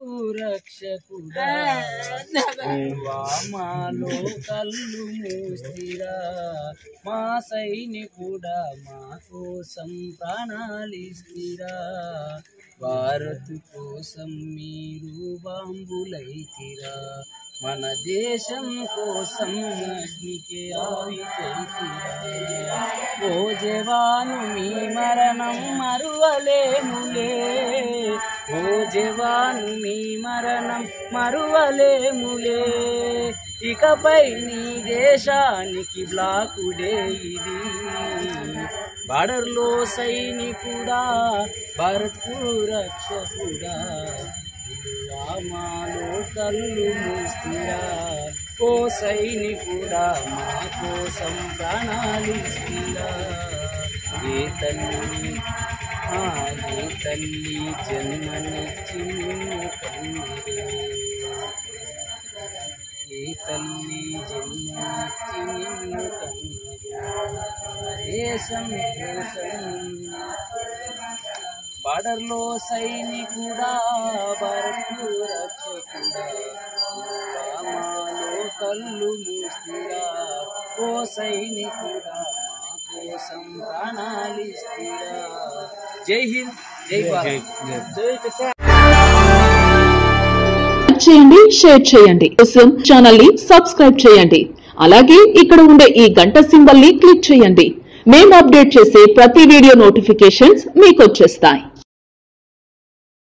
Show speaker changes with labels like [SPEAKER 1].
[SPEAKER 1] రక్షకుడా దేవా, మాలో కళ్ళు మూసిరా మా సైనికుడా మా కోసం ప్రాణాలిస్తిరా భారత్ కోసం మీరు బాంబులైతిరా మన దేశం కోసం అగ్నికి ఆవితైతిరా ఓ జవాను మీ మరణం మరువలేములే ఓ జవాను మీ మరణం మరువలేములే ఇకపై నీ దేశానికి బ్లాకుడే ఇది బార్డర్లో సైనికుడా భారత్కు రక్షకుడా రామాలో కళ్ళు మూస్తురా ఓ సైనికుడా మా కోసం ప్రాణాలిస్తురా ఏ తల్లి ఆ ఏ తల్లి జన్మనిచ్చి నిన్ను కన్నదే ఏ తల్లి జన్మనిచ్చి నిన్ను కన్నదే దేశం కోసం బార్డర్లో సైనికుడా భారత్ రక్షకుడా రామాలో కళ్ళు మూస్తురా ఓ సైనికుడా మా కోసం ప్రాణాలిస్తురా జై హింద్ జై భారత్ జై కిసాన్
[SPEAKER 2] లైక్ చేయండి షేర్ చేయండి కోసం ఛానల్ ని సబ్స్క్రైబ్ చేయండి అలాగే ఇక్కడ ఉండే ఈ గంట సింబల్ ని క్లిక్ చేయండి మేము అప్డేట్ చేసే ప్రతి వీడియో నోటిఫికేషన్స్ మీకు వచ్చేస్తాయి